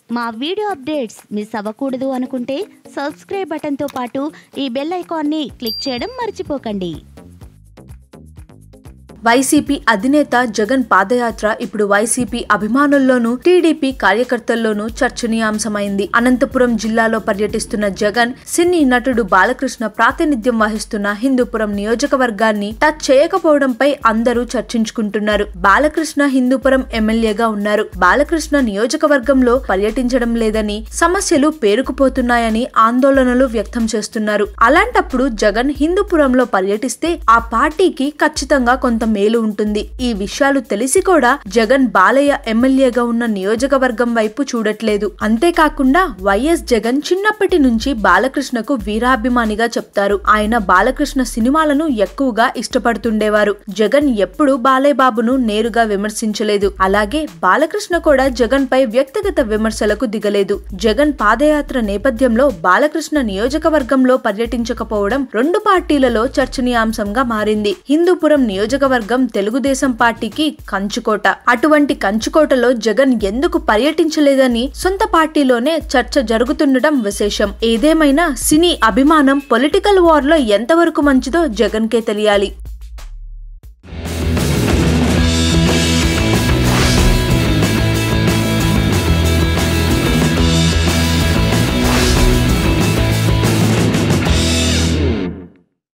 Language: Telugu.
మా వీడియో అప్డేట్స్ మిస్ అవ్వకూడదు అనుకుంటే సబ్స్క్రైబ్ బటన్తో పాటు ఈ బెల్ ఐకాన్ని క్లిక్ చేయడం మర్చిపోకండి వైసీపీ అధినేత జగన్ పాదయాత్ర ఇప్పుడు వైసీపీ అభిమానుల్లోనూ టీడీపీ కార్యకర్తల్లోనూ చర్చనీయాంశమైంది అనంతపురం జిల్లాలో పర్యటిస్తున్న జగన్ సినీ నటుడు బాలకృష్ణ ప్రాతినిధ్యం వహిస్తున్న హిందూపురం నియోజకవర్గాన్ని టచ్ చేయకపోవడంపై అందరూ చర్చించుకుంటున్నారు బాలకృష్ణ హిందూపురం ఎమ్మెల్యేగా ఉన్నారు బాలకృష్ణ నియోజకవర్గంలో పర్యటించడం లేదని సమస్యలు పేరుకుపోతున్నాయని ఆందోళనలు వ్యక్తం చేస్తున్నారు అలాంటప్పుడు జగన్ హిందూపురంలో పర్యటిస్తే ఆ పార్టీకి ఖచ్చితంగా కొంత మేలు ఉంటుంది ఈ విషయాలు తెలిసి కూడా జగన్ బాలయ్య ఎమ్మెల్యేగా ఉన్న నియోజకవర్గం వైపు చూడట్లేదు అంతేకాకుండా వైఎస్ జగన్ చిన్నప్పటి నుంచి బాలకృష్ణకు వీరాభిమానిగా చెప్తారు ఆయన బాలకృష్ణ సినిమాలను ఎక్కువగా ఇష్టపడుతుండేవారు జగన్ ఎప్పుడు బాలయ్య బాబును నేరుగా విమర్శించలేదు అలాగే బాలకృష్ణ కూడా జగన్ పై వ్యక్తిగత విమర్శలకు దిగలేదు జగన్ పాదయాత్ర నేపథ్యంలో బాలకృష్ణ నియోజకవర్గంలో పర్యటించకపోవడం రెండు పార్టీలలో చర్చనీయాంశంగా మారింది హిందూపురం నియోజకవర్గం తెలుగుదేశం పార్టీకి కంచుకోట అటువంటి కంచుకోటలో జగన్ ఎందుకు పర్యటించలేదని సొంత పార్టీలోనే చర్చ జరుగుతుండటం విశేషం ఏదేమైనా సినీ అభిమానం పొలిటికల్ వార్ లో ఎంతవరకు మంచిదో జగన్ కే తెలియాలి